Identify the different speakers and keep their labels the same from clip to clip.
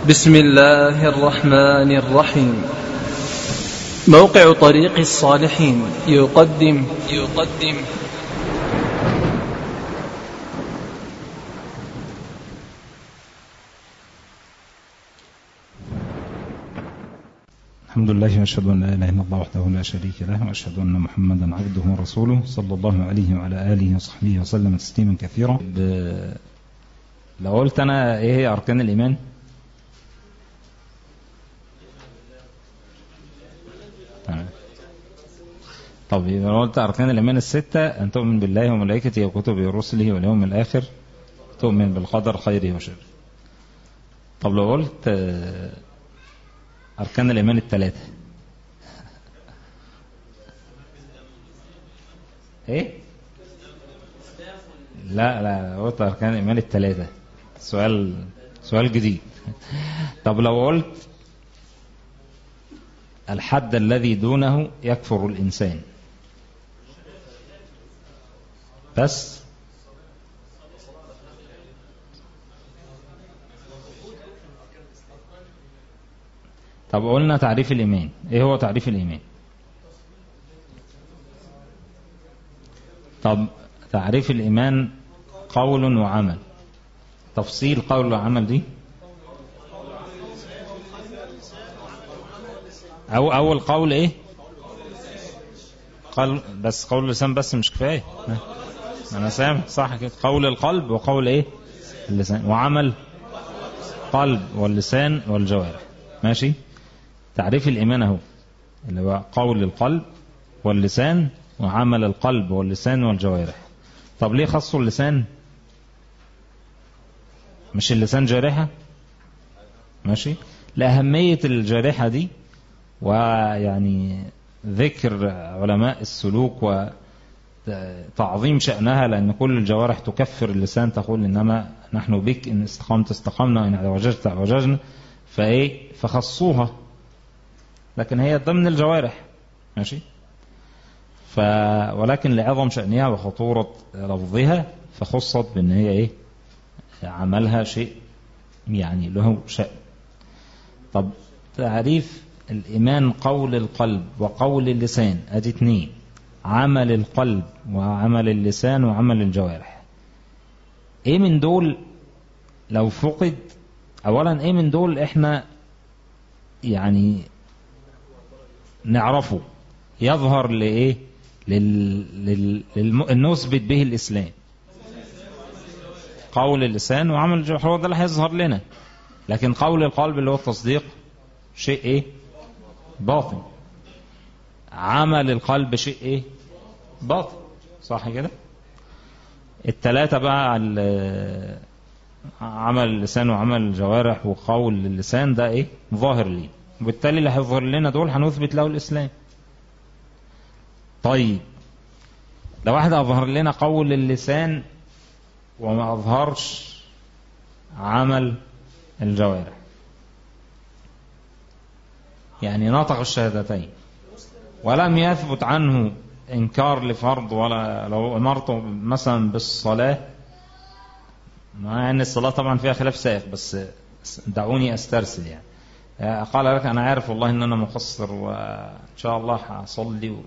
Speaker 1: بسم الله الرحمن الرحيم موقع طريق الصالحين يقدم يقدم
Speaker 2: الحمد لله واشهد ان لا اله الا الله وحده لا شريك له واشهد ان محمدا عبده ورسوله صلى الله عليه وعلى اله وصحبه وسلم تسليما كثيرا ب... لو قلت انا ايه هي اركان الايمان تمام طب يبقى لو قلت اركان الايمان السته ان تؤمن بالله وملائكته وكتبه ورسله واليوم الاخر تؤمن بالقدر خيره وشره طب لو قلت آه، أركان الإيمان الثلاثة إيه؟ لا لا قلت أركان الإيمان الثلاثة سؤال سؤال جديد طب لو قلت الحد الذي دونه يكفر الإنسان بس طب قلنا تعريف الإيمان إيه هو تعريف الإيمان طب تعريف الإيمان قول وعمل تفصيل قول وعمل دي أو أول قول إيه قال بس قول اللسان بس مش كفاية أنا سامع صح كده قول القلب وقول إيه اللسان وعمل قلب واللسان والجوارح ماشي تعريف الإيمان أهو اللي هو قول القلب واللسان وعمل القلب واللسان والجوارح طب ليه خصوا اللسان مش اللسان جارحة ماشي لأهمية الجارحة دي ويعني ذكر علماء السلوك وتعظيم شأنها لأن كل الجوارح تكفر اللسان تقول إنما نحن بك إن استقمت استقمنا وإن اعوججت اعوججنا فإيه فخصوها لكن هي ضمن الجوارح ماشي ف ولكن لعظم شأنها وخطورة لفظها فخصت بأن هي إيه عملها شيء يعني له شأن طب تعريف الإيمان قول القلب وقول اللسان أدي اتنين عمل القلب وعمل اللسان وعمل الجوارح ايه من دول لو فقد اولا ايه من دول احنا يعني نعرفه يظهر لإيه لل... لل... للم... نثبت به الإسلام قول اللسان وعمل الجوارح هو ده اللي هيظهر لنا لكن قول القلب اللي هو التصديق شيء ايه باطن عمل القلب شيء ايه باطن صح كده التلاتة بقى عمل اللسان وعمل الجوارح وقول اللسان ده ايه ظاهر ليه وبالتالي اللي هيظهر لنا دول هنثبت له الإسلام طيب لو واحد أظهر لنا قول اللسان وما أظهرش عمل الجوارح يعني نطق الشهادتين ولم يثبت عنه إنكار لفرض ولا لو أمرته مثلا بالصلاة مع أن الصلاة طبعا فيها خلاف سائغ بس دعوني أسترسل يعني قال لك أنا عارف والله أن أنا مقصر وإن شاء الله هصلي و...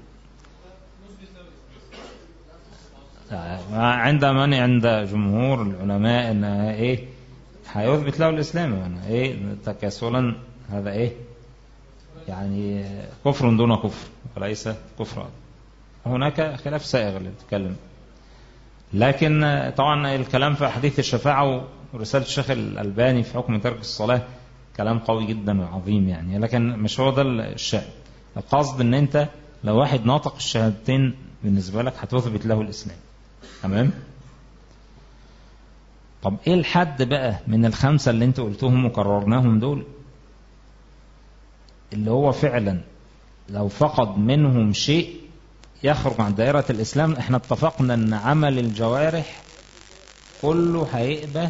Speaker 2: عند من عند جمهور العلماء ان ايه هيثبت له الاسلام يعني ايه تكاسلا هذا ايه يعني كفر دون كفر وليس كفر هناك خلاف سائغ اللي بتتكلم لكن طبعا الكلام في حديث الشفاعة ورسالة الشيخ الألباني في حكم ترك الصلاة كلام قوي جدا وعظيم يعني لكن مش هو ده الشأن القصد ان انت لو واحد ناطق الشهادتين بالنسبة لك هتثبت له الإسلام تمام طب ايه الحد بقى من الخمسة اللي انت قلتهم وكررناهم دول اللي هو فعلا لو فقد منهم شيء يخرج عن دائرة الإسلام احنا اتفقنا ان عمل الجوارح كله هيبقى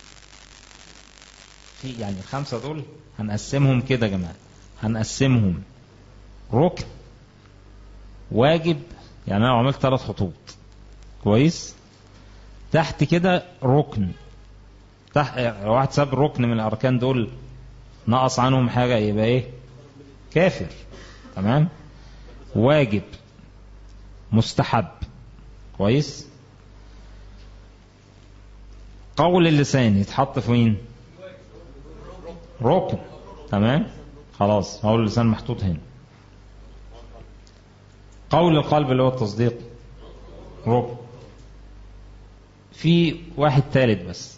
Speaker 2: في يعني الخمسة دول هنقسمهم كده يا جماعة هنقسمهم ركن واجب يعني انا عملت ثلاث خطوط كويس تحت كده ركن تحت واحد ساب ركن من الاركان دول نقص عنهم حاجة يبقى ايه كافر تمام واجب مستحب كويس قول اللسان يتحط فين ركن تمام خلاص قول اللسان محطوط هنا قول القلب اللي هو التصديق ركن في واحد ثالث بس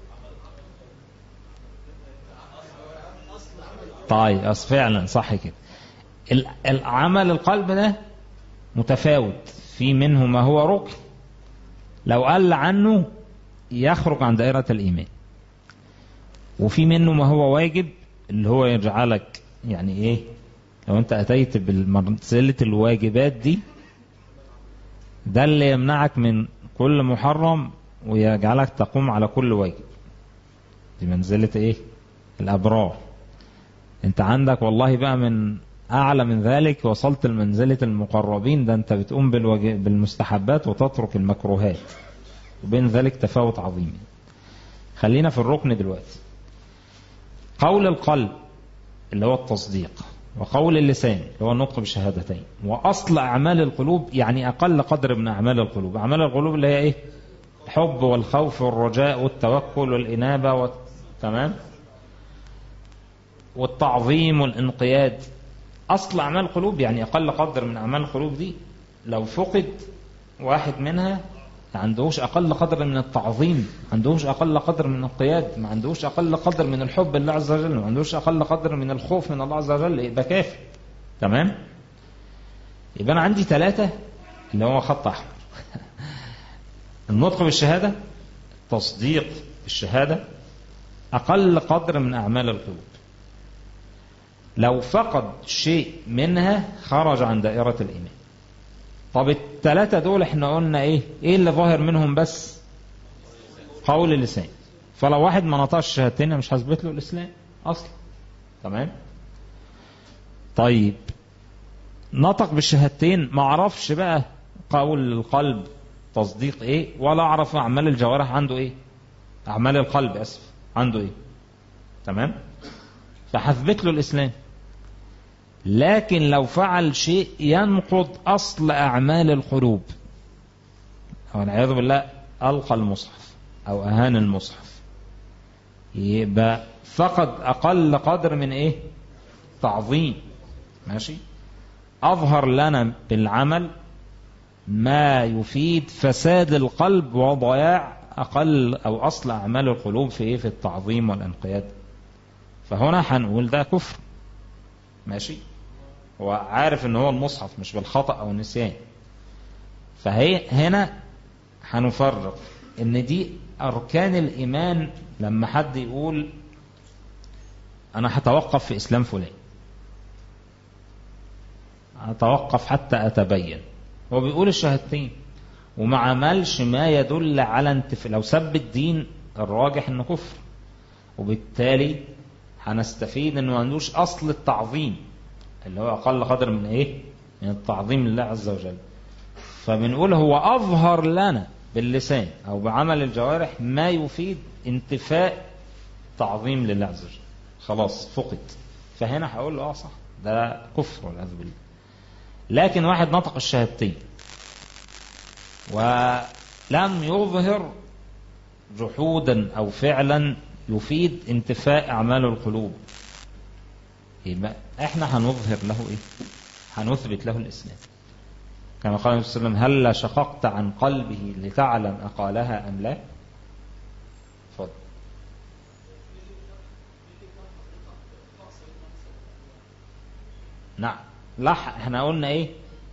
Speaker 2: طيب أصل فعلا صح كده العمل القلب ده متفاوت في منه ما هو ركن لو قل عنه يخرج عن دائرة الإيمان وفي منه ما هو واجب اللي هو يجعلك يعني إيه لو أنت أتيت بالمنزلة الواجبات دي ده اللي يمنعك من كل محرم ويجعلك تقوم على كل واجب دي منزلة إيه الأبرار أنت عندك والله بقى من أعلى من ذلك وصلت لمنزلة المقربين ده أنت بتقوم بالمستحبات وتترك المكروهات وبين ذلك تفاوت عظيم خلينا في الركن دلوقتي قول القلب اللي هو التصديق وقول اللسان اللي هو النطق بالشهادتين وأصل أعمال القلوب يعني أقل قدر من أعمال القلوب أعمال القلوب اللي هي إيه الحب والخوف والرجاء والتوكل والإنابة و... تمام والتعظيم والانقياد أصل أعمال القلوب يعني أقل قدر من أعمال القلوب دي لو فقد واحد منها ما عندهوش أقل قدر من التعظيم ما عندهوش أقل قدر من القياد ما عندهوش أقل قدر من الحب لله عز وجل ما عندهوش أقل قدر من الخوف من الله عز وجل يبقى كافي تمام يبقى أنا عندي ثلاثة اللي هو خط أحمر النطق بالشهادة تصديق الشهادة أقل قدر من أعمال القلوب لو فقد شيء منها خرج عن دائرة الإيمان طب الثلاثة دول احنا قلنا ايه ايه اللي ظاهر منهم بس قول اللسان فلو واحد ما نطقش الشهادتين مش هثبت له الاسلام اصلا تمام طيب نطق بالشهادتين ما اعرفش بقى قول القلب تصديق ايه ولا اعرف اعمال الجوارح عنده ايه اعمال القلب اسف عنده ايه تمام فهثبت له الاسلام لكن لو فعل شيء ينقض أصل أعمال القلوب والعياذ بالله ألقى المصحف أو أهان المصحف يبقى فقد أقل قدر من إيه تعظيم ماشي أظهر لنا بالعمل ما يفيد فساد القلب وضياع أقل أو أصل أعمال القلوب في إيه في التعظيم والانقياد فهنا هنقول ده كفر ماشي هو عارف ان هو المصحف مش بالخطأ او النسيان فهي هنا هنفرق ان دي اركان الايمان لما حد يقول انا هتوقف في اسلام فلان هتوقف حتى اتبين هو بيقول الشهادتين وما عملش ما يدل على انتف لو سب الدين الراجح انه كفر وبالتالي هنستفيد انه ما عندوش اصل التعظيم اللي هو أقل قدر من إيه من التعظيم لله عز وجل فبنقول هو أظهر لنا باللسان أو بعمل الجوارح ما يفيد انتفاء تعظيم لله عز وجل خلاص فقد فهنا هقول له اه صح ده كفر والعياذ بالله لكن واحد نطق الشهادتين ولم يظهر جحودا او فعلا يفيد انتفاء اعمال القلوب يبقى احنا هنظهر له ايه هنثبت له الاسلام كما قال النبي صلى الله عليه وسلم هل شققت عن قلبه لتعلم اقالها ام لا اتفضل نعم لا احنا قلنا ايه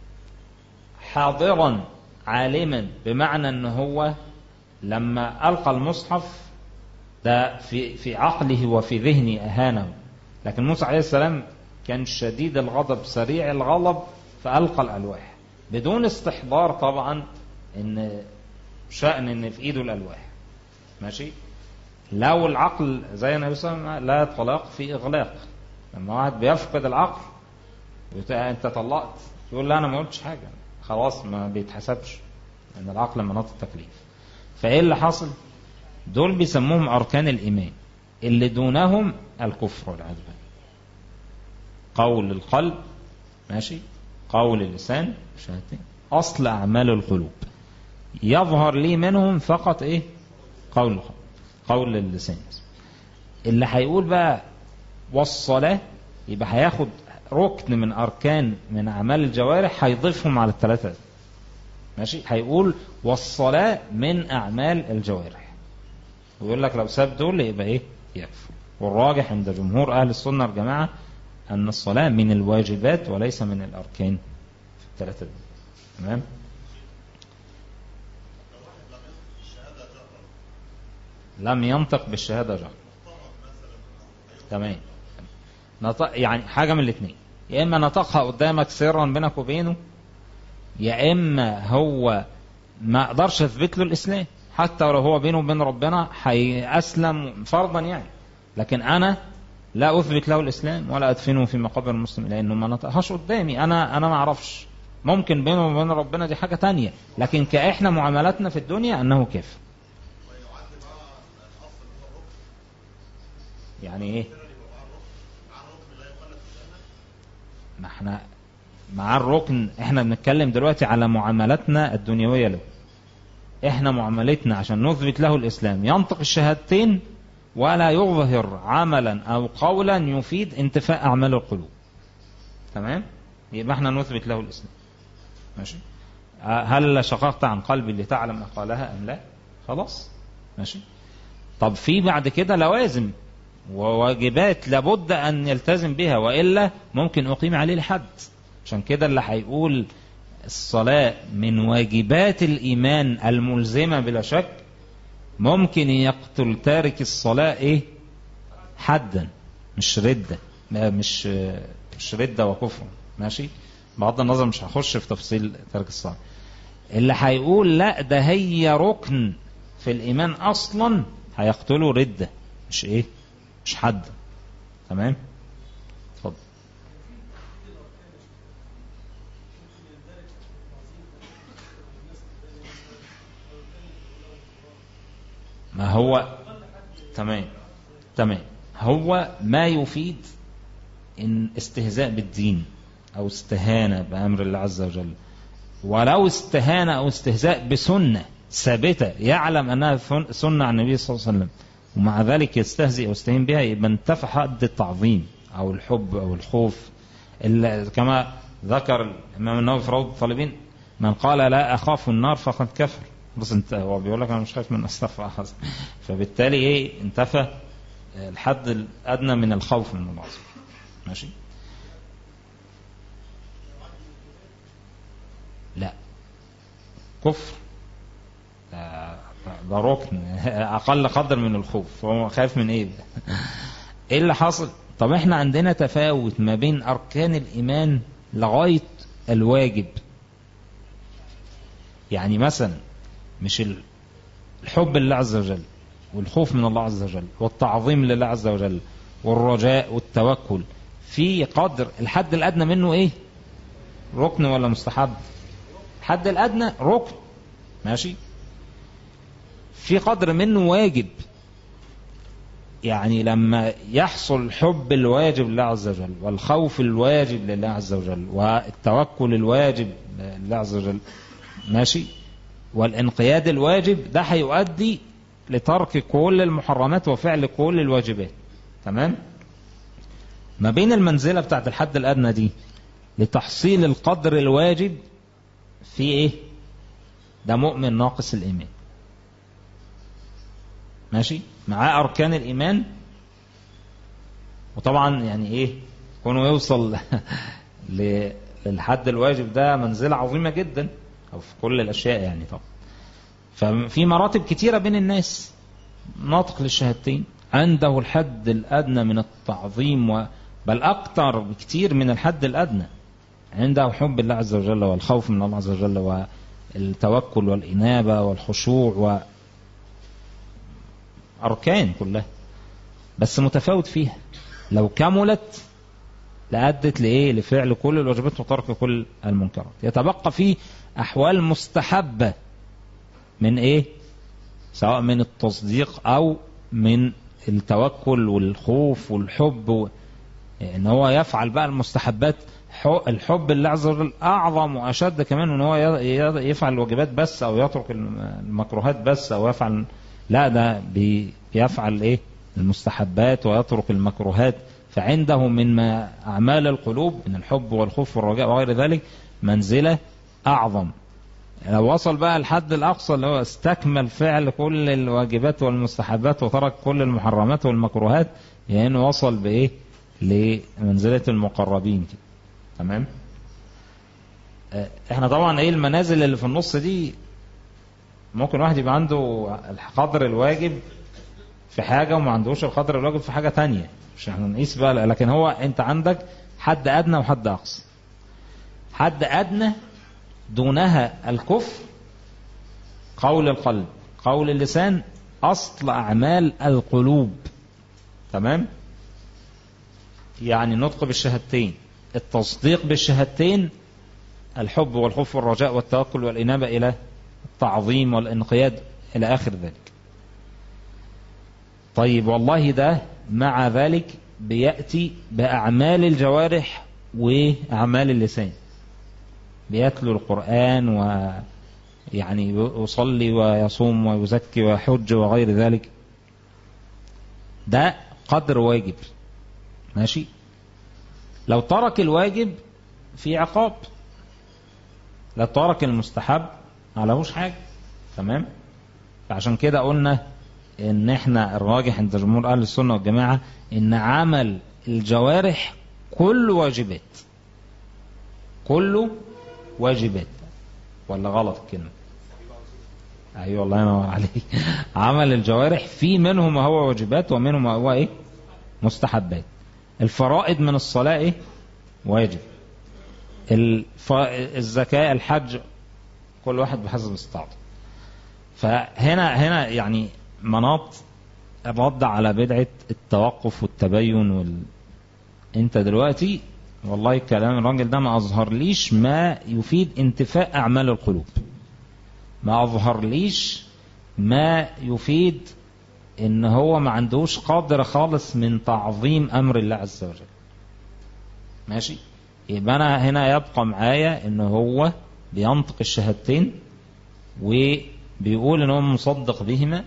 Speaker 2: حاضرا عالما بمعنى ان هو لما القى المصحف ده في في عقله وفي ذهنه اهانه لكن موسى عليه السلام كان شديد الغضب سريع الغضب فألقى الألواح بدون استحضار طبعا ان شأن ان في ايده الألواح ماشي لو العقل زي النبي صلى الله عليه وسلم لا طلاق في إغلاق لما واحد بيفقد العقل انت طلقت يقول لا انا ما قلتش حاجة خلاص ما بيتحسبش ان العقل مناط التكليف فايه اللي حصل دول بيسموهم اركان الايمان اللي دونهم الكفر والعياذ بالله قول القلب ماشي قول اللسان شهادتين أصل أعمال القلوب يظهر لي منهم فقط إيه قول القلب قول اللسان اللي هيقول بقى والصلاة يبقى هياخد ركن من أركان من أعمال الجوارح هيضيفهم على الثلاثة دي. ماشي هيقول والصلاة من أعمال الجوارح ويقول لك لو ساب دول يبقى إيه يكفر والراجح عند جمهور أهل السنة والجماعة أن الصلاة من الواجبات وليس من الأركان في الثلاثة دي تمام لم ينطق بالشهادة جهر تمام نطق يعني حاجة من الاثنين يا إما نطقها قدامك سرا بينك وبينه يا إما هو ما قدرش يثبت له الإسلام حتى لو هو بينه وبين ربنا هيأسلم فرضا يعني لكن أنا لا أثبت له الإسلام ولا أدفنه في مقابر المسلم لأنه ما نطقهاش قدامي أنا أنا ما أعرفش ممكن بينه وبين ربنا دي حاجة تانية لكن كإحنا معاملاتنا في الدنيا أنه كافر يعني إيه ما احنا مع الركن احنا بنتكلم دلوقتي على معاملاتنا الدنيوية له احنا معاملتنا عشان نثبت له الاسلام ينطق الشهادتين ولا يظهر عملا او قولا يفيد انتفاء اعمال القلوب تمام يبقى احنا نثبت له الاسلام ماشي هل شققت عن قلبي لتعلم ما قالها ام لا خلاص ماشي طب في بعد كده لوازم وواجبات لابد أن يلتزم بها وإلا ممكن أقيم عليه الحد عشان كده اللي هيقول الصلاة من واجبات الإيمان الملزمة بلا شك ممكن يقتل تارك الصلاة إيه حدا مش ردة مش مش ردة وكفر ماشي بغض النظر مش هخش في تفصيل ترك الصلاة اللي هيقول لا ده هي ركن في الإيمان أصلا هيقتله ردة مش إيه مش حد تمام اتفضل ما هو تمام تمام هو ما يفيد ان استهزاء بالدين او استهانة بأمر الله عز وجل ولو استهانة او استهزاء بسنة ثابتة يعلم انها سنة عن النبي صلى الله عليه وسلم ومع ذلك يستهزئ ويستهين بها يبقى انتفى حد التعظيم او الحب او الخوف كما ذكر الامام النووي في روض الطالبين من قال لا اخاف النار فقد كفر بس انت هو بيقول لك انا مش خايف من استغفر فبالتالي ايه انتفى الحد الادنى من الخوف من الله عز وجل ماشي لا كفر ده ركن اقل قدر من الخوف هو خايف من ايه ايه اللي حصل طب احنا عندنا تفاوت ما بين اركان الايمان لغايه الواجب يعني مثلا مش الحب لله عز وجل والخوف من الله عز وجل والتعظيم لله عز وجل والرجاء والتوكل في قدر الحد الادنى منه ايه ركن ولا مستحب الحد الادنى ركن ماشي في قدر منه واجب يعني لما يحصل الحب الواجب لله عز وجل والخوف الواجب لله عز وجل والتوكل الواجب لله عز وجل ماشي والانقياد الواجب ده هيؤدي لترك كل المحرمات وفعل كل الواجبات تمام ما بين المنزلة بتاعت الحد الأدنى دي لتحصيل القدر الواجب في ايه ده مؤمن ناقص الإيمان ماشي معاه أركان الإيمان وطبعا يعني إيه كونه يوصل للحد الواجب ده منزلة عظيمة جدا أو في كل الأشياء يعني طبعا ففي مراتب كتيرة بين الناس ناطق للشهادتين عنده الحد الأدنى من التعظيم و بل أكثر بكتير من الحد الأدنى عنده حب الله عز وجل والخوف من الله عز وجل والتوكل والإنابة والخشوع و أركان كلها بس متفاوت فيها لو كملت لأدت لإيه لفعل كل الواجبات وترك كل المنكرات يتبقى فيه أحوال مستحبة من إيه سواء من التصديق أو من التوكل والخوف والحب و... ان هو يفعل بقى المستحبات الحب اللي عز اعظم واشد كمان ان هو يفعل الواجبات بس او يترك المكروهات بس او يفعل لا ده بيفعل ايه المستحبات ويترك المكروهات فعنده من ما اعمال القلوب من الحب والخوف والرجاء وغير ذلك منزله اعظم لو وصل بقى الحد الاقصى اللي هو استكمل فعل كل الواجبات والمستحبات وترك كل المحرمات والمكروهات يعني انه وصل بايه لمنزله المقربين دي تمام احنا طبعا ايه المنازل اللي في النص دي ممكن واحد يبقى عنده القدر الواجب في حاجة وما عندوش القدر الواجب في حاجة تانية مش احنا نقيس بقى لكن هو انت عندك حد ادنى وحد اقصى حد ادنى دونها الكفر قول القلب قول اللسان اصل اعمال القلوب تمام يعني نطق بالشهادتين التصديق بالشهادتين الحب والخوف والرجاء والتوكل والإنابة إلى التعظيم والانقياد إلى آخر ذلك طيب والله ده مع ذلك بيأتي بأعمال الجوارح وأعمال اللسان بيتلو القرآن ويعني يصلي ويصوم ويزكي ويحج وغير ذلك ده قدر واجب ماشي لو ترك الواجب في عقاب لو ترك المستحب عليهوش حاجة تمام فعشان كده قلنا ان احنا الراجح عند جمهور اهل السنة والجماعة ان عمل الجوارح كله واجبات كله واجبات ولا غلط الكلمة ايوه الله ينور عليك عمل الجوارح في منه ما هو واجبات ومنه ما هو ايه مستحبات الفرائض من الصلاة ايه واجب الف... الزكاة الحج كل واحد بحسب استطاعته فهنا هنا يعني مناط الرد على بدعة التوقف والتبين وال... انت دلوقتي والله كلام الراجل ده ما اظهر ليش ما يفيد انتفاء اعمال القلوب ما اظهر ليش ما يفيد ان هو ما عندوش قدر خالص من تعظيم امر الله عز وجل ماشي يبقى انا هنا يبقى معايا ان هو بينطق الشهادتين وبيقول ان هو مصدق بهما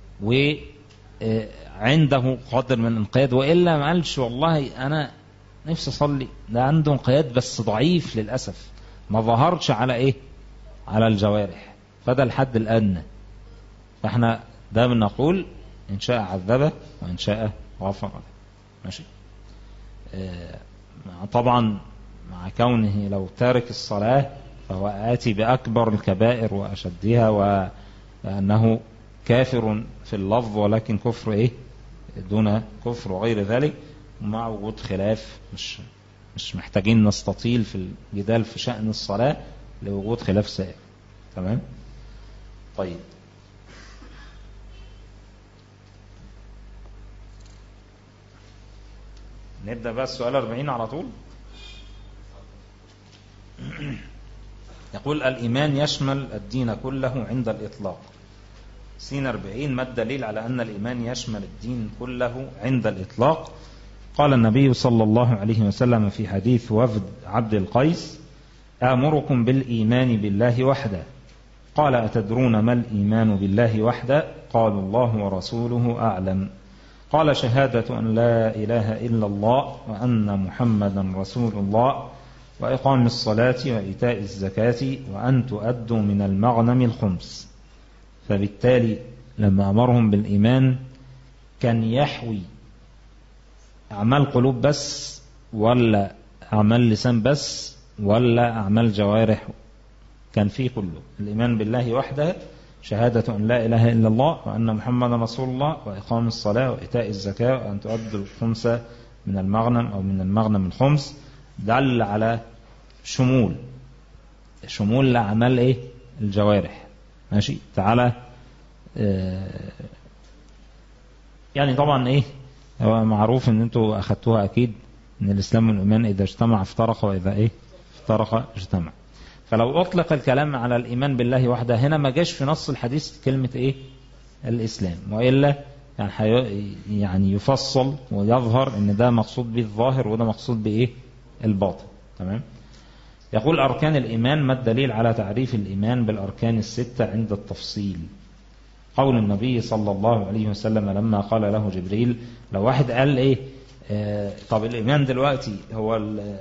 Speaker 2: وعنده قدر من الانقياد والا ما قالش والله انا نفسي اصلي ده عنده انقياد بس ضعيف للاسف ما ظهرش على ايه على الجوارح فده الحد الادنى فاحنا ده بنقول ان شاء عذبه وان شاء غفر له ماشي آه طبعا مع كونه لو تارك الصلاة فهو آتي بأكبر الكبائر وأشدها وأنه كافر في اللفظ ولكن كفر إيه دون كفر وغير ذلك مع وجود خلاف مش مش محتاجين نستطيل في الجدال في شأن الصلاة لوجود خلاف سائر تمام طيب نبدأ بقى السؤال 40 على طول يقول الإيمان يشمل الدين كله عند الإطلاق سين 40 ما الدليل على أن الإيمان يشمل الدين كله عند الإطلاق قال النبي صلى الله عليه وسلم في حديث وفد عبد القيس آمركم بالإيمان بالله وحده قال أتدرون ما الإيمان بالله وحده قالوا الله ورسوله أعلم قال شهادة أن لا إله إلا الله وأن محمدا رسول الله وإقام الصلاة وإيتاء الزكاة وأن تؤدوا من المغنم الخمس فبالتالي لما أمرهم بالإيمان كان يحوي أعمال قلوب بس ولا أعمال لسان بس ولا أعمال جوارح كان فيه كله الإيمان بالله وحده شهادة أن لا إله إلا الله وأن محمدا رسول الله وإقام الصلاة وإيتاء الزكاة وأن تؤدوا الخمس من المغنم أو من المغنم الخمس دل على شمول شمول لأعمال إيه الجوارح ماشي تعالى آه يعني طبعا إيه هو معروف إن أنتوا أخدتوها أكيد إن الإسلام والإيمان إذا اجتمع افترق وإذا إيه افترق اجتمع فلو أطلق الكلام على الإيمان بالله وحده هنا ما جاش في نص الحديث كلمة إيه الإسلام وإلا يعني حي... يعني يفصل ويظهر ان ده مقصود به الظاهر وده مقصود بايه الباطن تمام يقول أركان الإيمان ما الدليل على تعريف الإيمان بالأركان الستة عند التفصيل قول النبي صلى الله عليه وسلم لما قال له جبريل لو واحد قال إيه آه طب الإيمان دلوقتي هو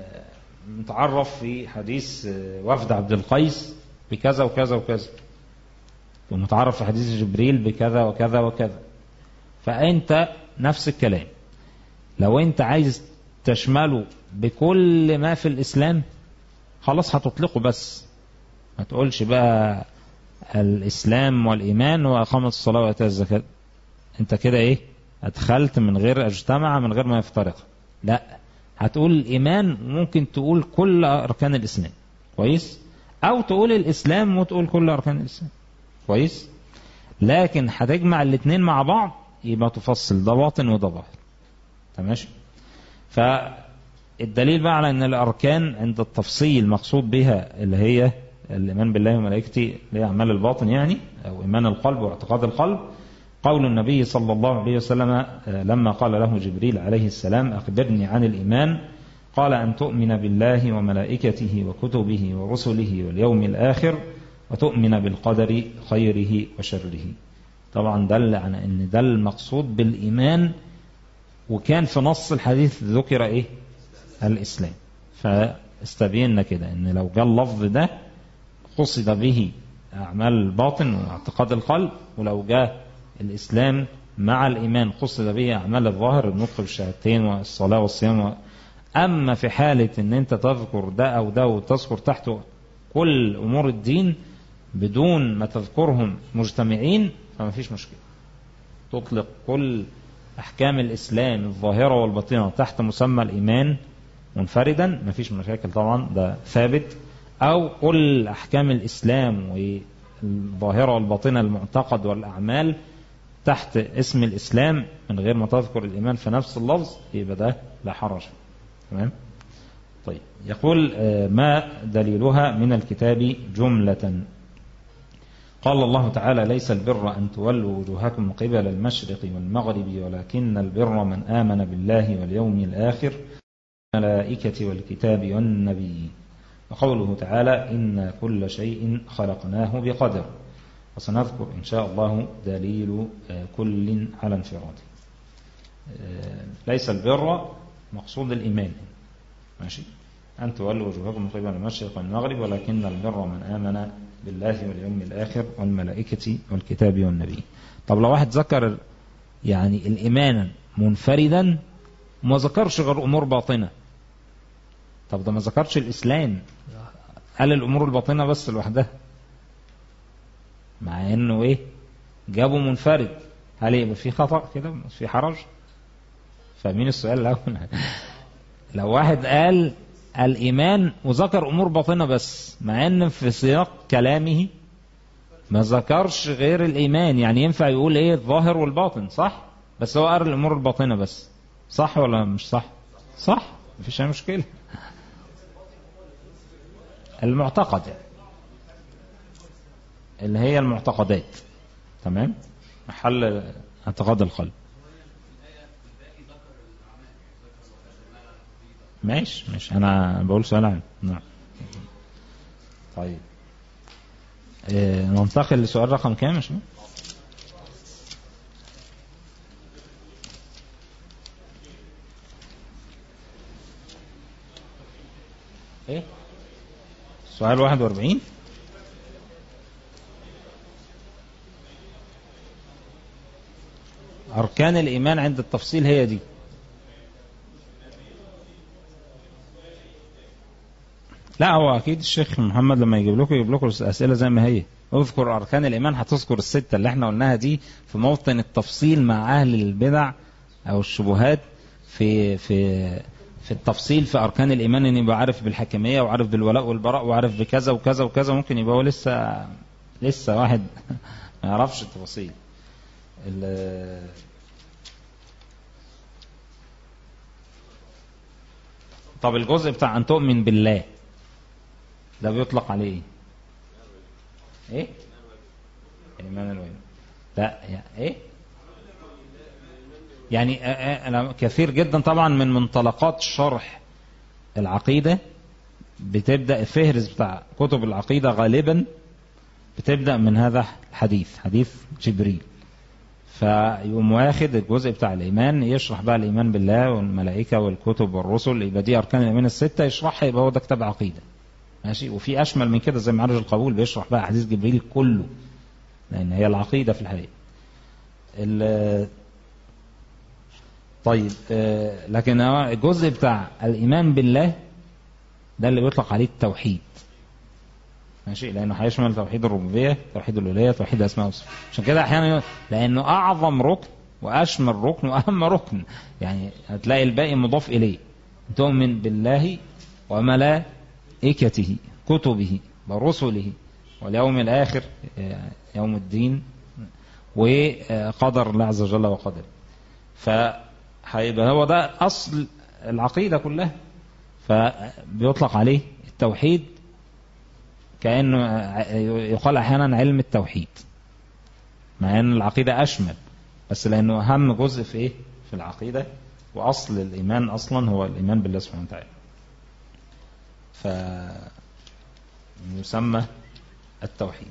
Speaker 2: متعرف في حديث وفد عبد القيس بكذا وكذا وكذا ومتعرف في حديث جبريل بكذا وكذا وكذا فأنت نفس الكلام لو أنت عايز تشمله بكل ما في الإسلام خلاص هتطلقه بس ما تقولش بقى الإسلام والإيمان وإقامة الصلاة وإيتاء الزكاة أنت كده إيه أدخلت من غير اجتمع من غير ما يفترق لا هتقول الإيمان ممكن تقول كل أركان الإسلام كويس أو تقول الإسلام وتقول كل أركان الإسلام كويس لكن هتجمع الاثنين مع بعض يبقى تفصل ده باطن وده ظاهر تماشي فالدليل بقى على ان الاركان عند التفصيل مقصود بها اللي هي الايمان بالله وملائكته اللي هي اعمال الباطن يعني او ايمان القلب واعتقاد القلب قول النبي صلى الله عليه وسلم لما قال له جبريل عليه السلام اخبرني عن الايمان قال ان تؤمن بالله وملائكته وكتبه ورسله واليوم الاخر وتؤمن بالقدر خيره وشره طبعا دل على ان ده المقصود بالايمان وكان في نص الحديث ذكر ايه الاسلام فاستبينا كده ان لو جاء اللفظ ده قصد به اعمال الباطن واعتقاد القلب ولو جاء الاسلام مع الايمان قصد به اعمال الظاهر النطق بالشهادتين والصلاه والصيام و... اما في حاله ان انت تذكر ده او ده وتذكر تحته كل امور الدين بدون ما تذكرهم مجتمعين فما فيش مشكله تطلق كل أحكام الإسلام الظاهرة والباطنة تحت مسمى الإيمان منفردا ما فيش مشاكل طبعا ده ثابت أو كل أحكام الإسلام والظاهرة والباطنة المعتقد والأعمال تحت اسم الإسلام من غير ما تذكر الإيمان في نفس اللفظ يبقى ده لا حرج تمام طيب يقول ما دليلها من الكتاب جملة قال الله تعالى ليس البر أن تولوا وجوهكم قبل المشرق والمغرب ولكن البر من آمن بالله واليوم الآخر الملائكة والكتاب والنبي وقوله تعالى إن كل شيء خلقناه بقدر وسنذكر إن شاء الله دليل كل على انفراده ليس البر مقصود الإيمان ماشي أن تولوا وجوهكم قبل المشرق والمغرب ولكن البر من آمن بالله واليوم الآخر والملائكة والكتاب والنبي طب لو واحد ذكر يعني الإيمان منفردا وما ذكرش غير أمور باطنة طب ده ما ذكرش الإسلام قال الأمور الباطنة بس لوحدها مع إنه إيه جابه منفرد هل يبقى في خطأ كده في حرج فاهمين السؤال الأول لو واحد قال الإيمان وذكر أمور باطنة بس مع أن في سياق كلامه ما ذكرش غير الإيمان يعني ينفع يقول إيه الظاهر والباطن صح بس هو قال الأمور الباطنة بس صح ولا مش صح صح مفيش أي مشكلة المعتقد يعني. اللي هي المعتقدات تمام محل اعتقاد القلب ماشي ماشي انا بقول سؤال عام نعم طيب اه ننتقل لسؤال رقم كام يا شباب ايه سؤال 41 أركان الإيمان عند التفصيل هي دي لا هو أكيد الشيخ محمد لما يجيب لكم يجيب لكم الأسئلة زي ما هي اذكر أركان الإيمان هتذكر الستة اللي احنا قلناها دي في موطن التفصيل مع أهل البدع أو الشبهات في في في التفصيل في أركان الإيمان إن يبقى عارف بالحكمية وعارف بالولاء والبراء وعارف بكذا وكذا وكذا ممكن يبقى هو لسه لسه واحد ما يعرفش التفاصيل طب الجزء بتاع أن تؤمن بالله ده بيطلق عليه ايه؟ ايه؟ ايمان الواجب لا يعني ايه؟ يعني أنا كثير جدا طبعا من منطلقات شرح العقيدة بتبدأ الفهرس بتاع كتب العقيدة غالبا بتبدأ من هذا الحديث حديث جبريل فيقوم واخد الجزء بتاع الإيمان يشرح بقى الإيمان بالله والملائكة والكتب والرسل يبقى دي أركان الإيمان الستة يشرحها يبقى هو ده كتاب عقيدة ماشي وفي أشمل من كده زي معرج القبول بيشرح بقى حديث جبريل كله لأن هي العقيدة في الحقيقة طيب لكن الجزء بتاع الإيمان بالله ده اللي بيطلق عليه التوحيد ماشي لانه هيشمل توحيد الربوبيه توحيد الالوهيه توحيد الاسماء والصفات عشان كده احيانا لانه اعظم ركن واشمل ركن واهم ركن يعني هتلاقي الباقي مضاف اليه تؤمن بالله وملائكته كتبه ورسله واليوم الاخر يوم الدين وقدر الله عز وجل وقدر فهيبقى هو ده اصل العقيده كلها فبيطلق عليه التوحيد كأنه يقال أحيانا علم التوحيد مع أن العقيدة أشمل بس لأنه أهم جزء في إيه في العقيدة وأصل الإيمان أصلا هو الإيمان بالله سبحانه وتعالى فيسمى التوحيد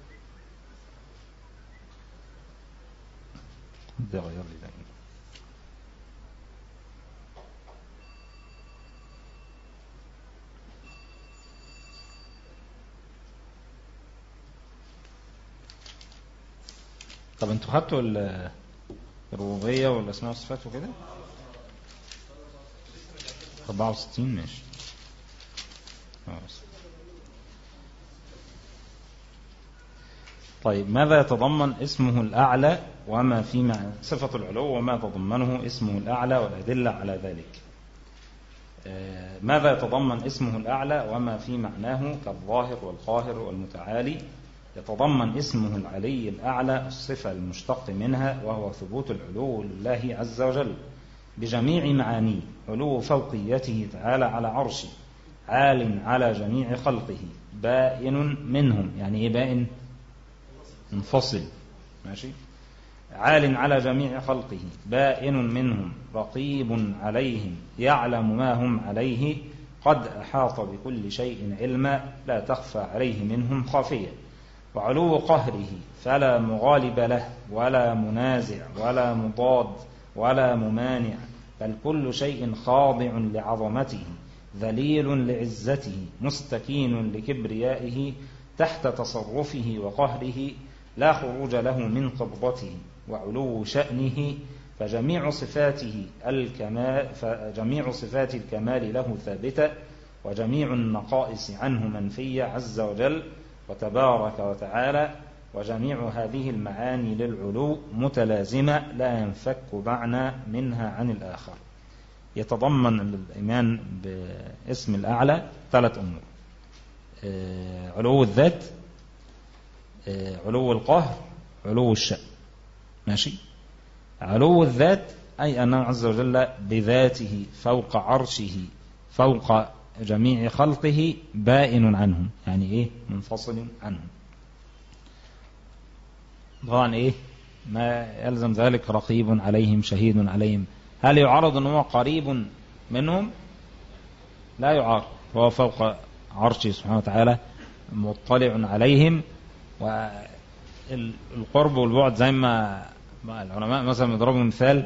Speaker 2: ده غير لي ده طب انتوا خدتوا الربوبية والأسماء والصفات وكده 64 ماشي طيب ماذا يتضمن اسمه الأعلى وما في معنى صفة العلو وما تضمنه اسمه الأعلى والأدلة على ذلك ماذا يتضمن اسمه الأعلى وما في معناه كالظاهر والقاهر والمتعالي يتضمن اسمه العلي الأعلى الصفة المشتق منها وهو ثبوت العلو لله عز وجل بجميع معانيه علو فوقيته تعالى على عرشه عال على جميع خلقه بائن منهم يعني ايه بائن منفصل ماشي عال على جميع خلقه بائن منهم رقيب عليهم يعلم ما هم عليه قد أحاط بكل شيء علما لا تخفى عليه منهم خافية وعلو قهره فلا مغالب له ولا منازع ولا مضاد ولا ممانع بل كل شيء خاضع لعظمته ذليل لعزته مستكين لكبريائه تحت تصرفه وقهره لا خروج له من قبضته وعلو شأنه فجميع صفاته الكمال فجميع صفات الكمال له ثابتة وجميع النقائص عنه منفية عز وجل وتبارك وتعالى وجميع هذه المعاني للعلو متلازمة لا ينفك معنى منها عن الآخر يتضمن الإيمان باسم الأعلى ثلاث أمور علو الذات علو القهر علو الشأن ماشي علو الذات أي أنه عز وجل بذاته فوق عرشه فوق جميع خلقه بائن عنهم يعني ايه منفصل عنهم طبعا ايه ما يلزم ذلك رقيب عليهم شهيد عليهم هل يعرض ان هو قريب منهم لا يعارض هو فوق عرشه سبحانه وتعالى مطلع عليهم والقرب والبعد زي ما العلماء مثلا يضربوا مثال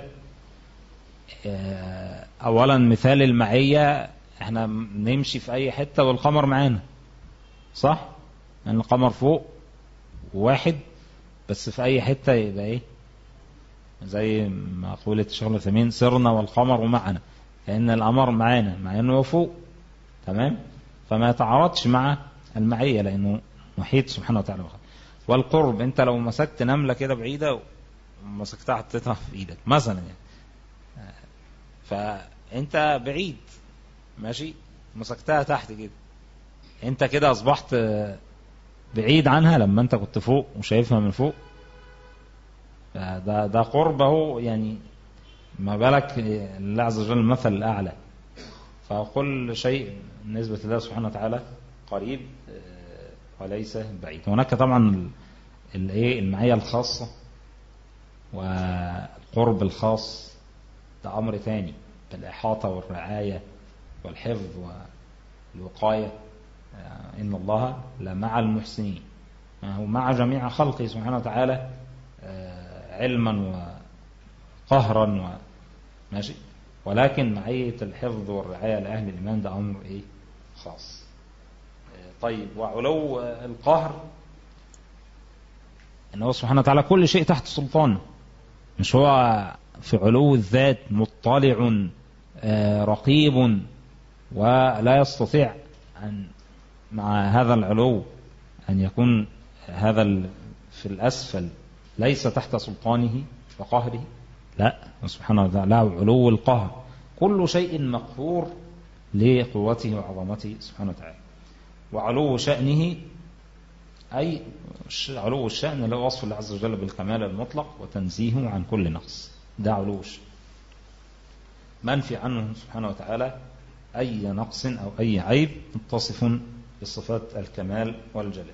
Speaker 2: اولا مثال المعيه احنا نمشي في اي حتة والقمر معانا صح ان يعني القمر فوق واحد بس في اي حتة يبقى ايه زي ما قولت الشيخ الثمين سرنا والقمر معنا لان القمر معانا مع انه فوق تمام فما يتعارضش مع المعية لانه محيط سبحانه وتعالى والقرب انت لو مسكت نملة كده بعيدة ومسكتها حطيتها في ايدك مثلا يعني فانت بعيد ماشي مسكتها تحت كده انت كده اصبحت بعيد عنها لما انت كنت فوق وشايفها من فوق ده ده قرب اهو يعني ما بالك الله عز وجل المثل الاعلى فكل شيء بالنسبه لله سبحانه وتعالى قريب وليس بعيد هناك طبعا الايه المعيه الخاصه والقرب الخاص ده أمر ثاني الإحاطة والرعاية والحفظ والوقاية إن الله لمع المحسنين هو مع جميع خلقه سبحانه وتعالى علما وقهرا و ماشي ولكن معية الحفظ والرعاية لأهل الإيمان ده أمر إيه خاص طيب وعلو القهر ان هو سبحانه وتعالى كل شيء تحت سلطانه مش هو في علو الذات مطلع رقيب ولا يستطيع أن مع هذا العلو أن يكون هذا في الأسفل ليس تحت سلطانه وقهره لا سبحانه وتعالى علو القهر كل شيء مقهور لقوته وعظمته سبحانه وتعالى وعلو شأنه أي علو الشأن اللي هو وصف الله عز وجل بالكمال المطلق وتنزيهه عن كل نقص ده علو الشأن منفي عنه سبحانه وتعالى أي نقص أو أي عيب متصف بصفات الكمال والجلال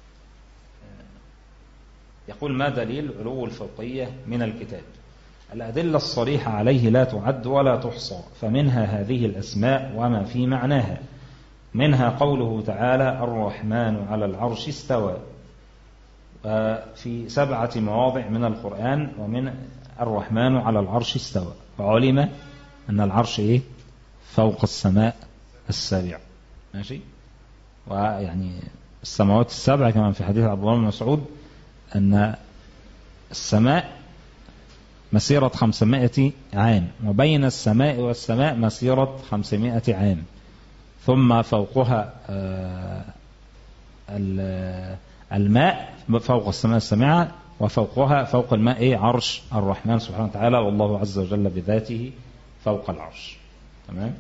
Speaker 2: يقول ما دليل علو الفوقية من الكتاب الأدلة الصريحة عليه لا تعد ولا تحصى فمنها هذه الأسماء وما في معناها منها قوله تعالى الرحمن على العرش استوى في سبعة مواضع من القرآن ومن الرحمن على العرش استوى وعلم أن العرش إيه فوق السماء السابع ماشي ويعني السماوات السبع كما في حديث عبد الله بن مسعود أن السماء مسيرة خمسمائة عام وبين السماء والسماء مسيرة خمسمائة عام ثم فوقها الماء فوق السماء السماء وفوقها فوق الماء إيه عرش الرحمن سبحانه وتعالى والله عز وجل بذاته فوق العرش تمام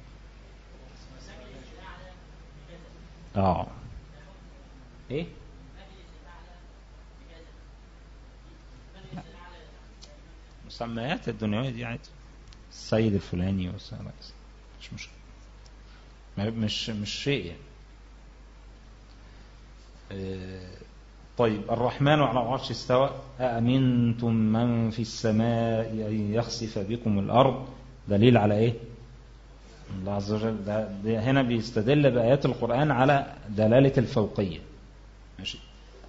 Speaker 2: اه ايه مسميات الدنيوية دي عادي السيد الفلاني مش مشكلة مش مش شيء يعني. طيب الرحمن على العرش استوى أأمنتم من في السماء أن يخسف بكم الأرض دليل على إيه الله عز وجل ده, ده هنا بيستدل بآيات القرآن على دلالة الفوقية ماشي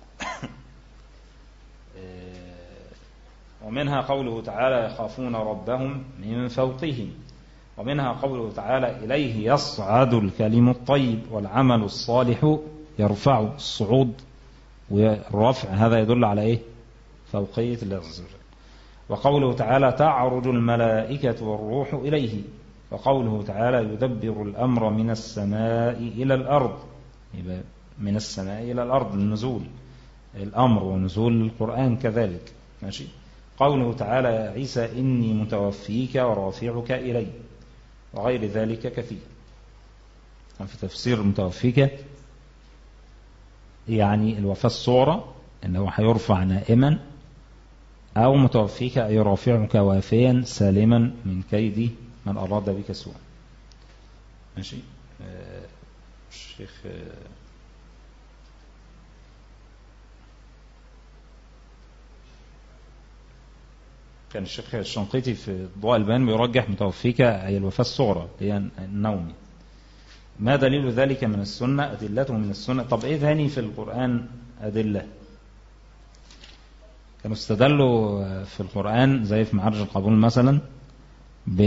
Speaker 2: ومنها قوله تعالى يخافون ربهم من فوقهم ومنها قوله تعالى إليه يصعد الكلم الطيب والعمل الصالح يرفع الصعود والرفع هذا يدل على إيه فوقية الله عز وجل وقوله تعالى تعرج الملائكة والروح إليه وقوله تعالى يدبر الأمر من السماء إلى الأرض يبقى من السماء إلى الأرض النزول الأمر ونزول القرآن كذلك ماشي قوله تعالى يا عيسى إني متوفيك ورافعك إلي وغير ذلك كثير في تفسير متوفيك يعني الوفاة الصغرى اللي هو هيرفع نائما أو متوفيك أي رافعك وافيا سالما من كيد من أراد بك سوءا ماشي آه الشيخ آه كان الشيخ الشنقيطي في ضوء البيان بيرجح متوفيك أي الوفاة الصغرى هي النوم ما دليل ذلك من السنة أدلته من السنة طب إيه ثاني في القرآن أدلة كانوا استدلوا في القرآن زي في معرج القبول مثلا ب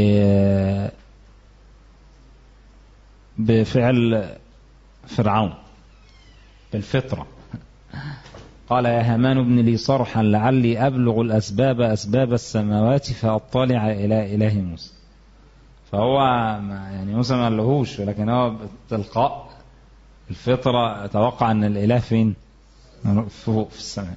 Speaker 2: بفعل فرعون بالفطرة قال يا هامان ابن لي صرحا لعلي أبلغ الأسباب أسباب السماوات فأطلع إلى إله موسى فهو يعني موسى ما لهوش ولكن هو بالتلقاء الفطرة توقع أن الإله فين فوق في السماء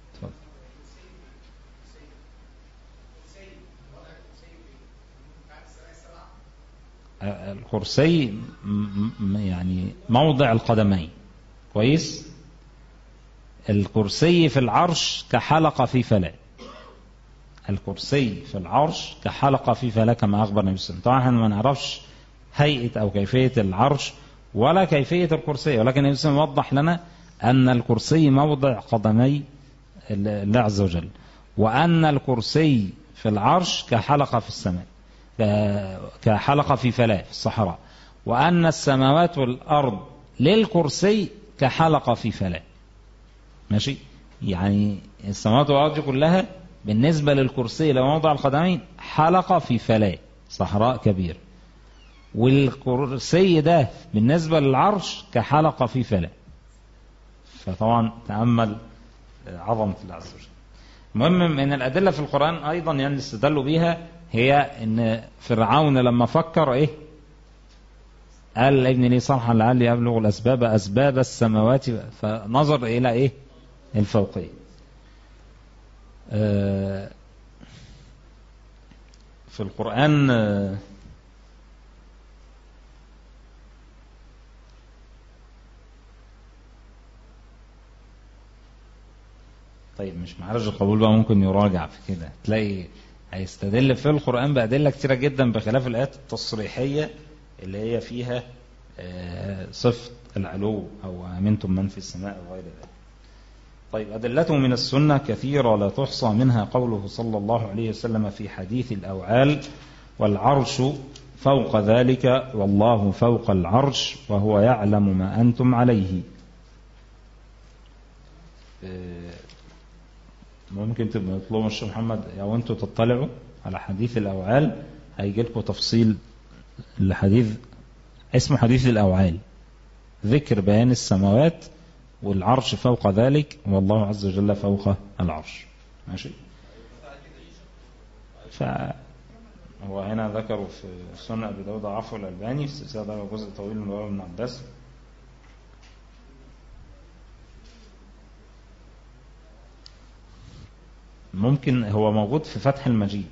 Speaker 2: الكرسي يعني موضع القدمين كويس الكرسي في العرش كحلقة في فلاة الكرسي في العرش كحلقة في فلاة كما أخبر النبي صلى الله عليه وسلم طبعا ما نعرفش هيئة أو كيفية العرش ولا كيفية الكرسي ولكن النبي صلى الله عليه وسلم وضح لنا أن الكرسي موضع قدمي الله عز وجل وأن الكرسي في العرش كحلقة في السماء كحلقة في فلاة في الصحراء وأن السماوات والأرض للكرسي كحلقة في فلاة ماشي يعني السماوات والأرض كلها بالنسبة للكرسي لو موضع القدمين حلقة في فلاة صحراء كبير والكرسي ده بالنسبة للعرش كحلقة في فلاة فطبعا تأمل عظمة الله عز وجل المهم من الأدلة في القرآن أيضا يعني استدلوا بيها هي أن فرعون لما فكر إيه قال ابن لي صرحا لعلي أبلغ الأسباب أسباب السماوات فنظر إلى إيه الفوقية في القرآن طيب مش معرج القبول بقى ممكن يراجع في كده تلاقي هيستدل في القرآن بأدلة كتيرة جدا بخلاف الآيات التصريحية اللي هي فيها صفة العلو أو أمنتم من في السماء وغير ذلك طيب أدلته من السنة كثيرة لا تحصى منها قوله صلى الله عليه وسلم في حديث الأوعال والعرش فوق ذلك والله فوق العرش وهو يعلم ما أنتم عليه ممكن تبقى تطلبوا الشيخ محمد او انتوا تطلعوا على حديث الاوعال هيجي لكم تفصيل الحديث اسمه حديث الاوعال ذكر بيان السماوات والعرش فوق ذلك والله عز وجل فوق العرش ماشي ف هو هنا ذكروا في سنة أبي داود عفو الألباني في السلسلة ده جزء طويل من رواية ابن عباس ممكن هو موجود في فتح المجيد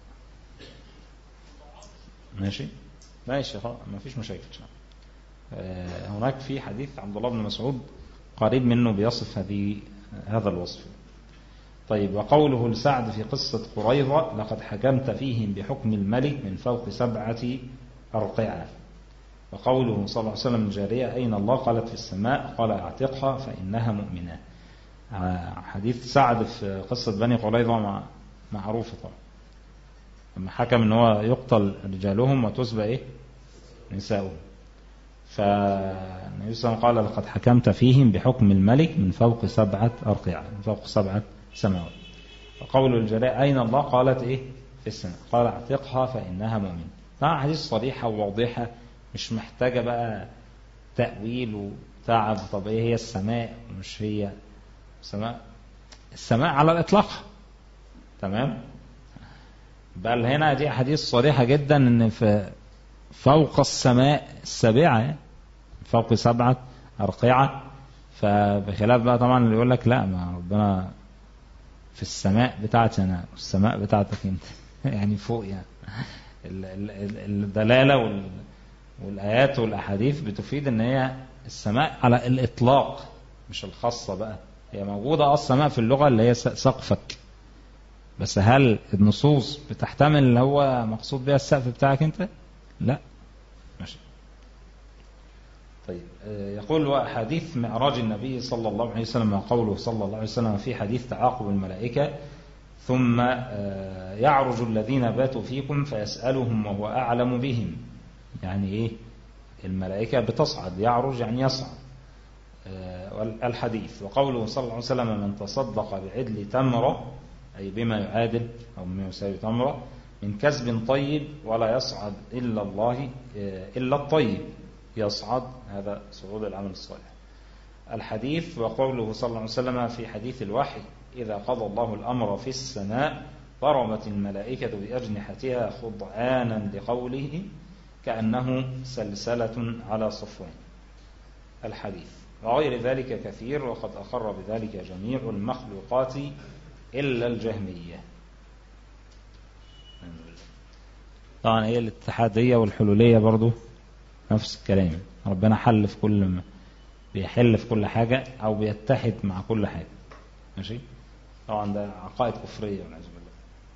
Speaker 2: ماشي ماشي خلاص ما فيش مشاكل هناك في حديث عبد الله بن مسعود قريب منه بيصف هذه هذا الوصف طيب وقوله لسعد في قصة قريظة لقد حكمت فيهم بحكم الملك من فوق سبعة أرقعة وقوله صلى الله عليه وسلم الجارية أين الله قالت في السماء قال اعتقها فإنها مؤمنة حديث سعد في قصة بني قريظة معروفة طبعا لما حكم ان هو يقتل رجالهم وتسبى ايه نساؤهم فالنبي صلى الله عليه وسلم قال لقد حكمت فيهم بحكم الملك من فوق سبعة أرقعة من فوق سبعة سماوات وقول الجلاء أين الله قالت إيه في السماء قال اعتقها فإنها مؤمنة طبعا حديث صريحة وواضحة مش محتاجة بقى تأويل وتعب طب إيه هي السماء مش هي السماء السماء على الإطلاق تمام بل هنا دي حديث صريحة جدا ان في فوق السماء السابعة فوق سبعة أرقعة فبخلاف بقى طبعا اللي يقول لك لا ما ربنا في السماء بتاعتي أنا والسماء بتاعتك أنت يعني فوق يعني الدلالة والآيات والأحاديث بتفيد ان هي السماء على الإطلاق مش الخاصة بقى هي موجودة السماء في اللغة اللي هي سقفك بس هل النصوص بتحتمل اللي هو مقصود بها السقف بتاعك انت لا ماشي طيب يقول وحديث معراج النبي صلى الله عليه وسلم وقوله صلى الله عليه وسلم في حديث تعاقب الملائكة ثم يعرج الذين باتوا فيكم فيسألهم وهو أعلم بهم يعني إيه الملائكة بتصعد يعرج يعني يصعد الحديث وقوله صلى الله عليه وسلم من تصدق بعدل تمرة أي بما يعادل أو بما يساوي تمرة من كسب طيب ولا يصعد إلا الله إلا الطيب يصعد هذا صعود العمل الصالح الحديث وقوله صلى الله عليه وسلم في حديث الوحي إذا قضى الله الأمر في السماء ضربت الملائكة بأجنحتها خضعانا لقوله كأنه سلسلة على صفوان الحديث وغير ذلك كثير وقد أقر بذلك جميع المخلوقات إلا الجهمية طبعا هي الاتحادية والحلولية برضو نفس الكلام ربنا حل في كل ما بيحل في كل حاجة أو بيتحد مع كل حاجة ماشي طبعا ده عقائد كفرية والعياذ بالله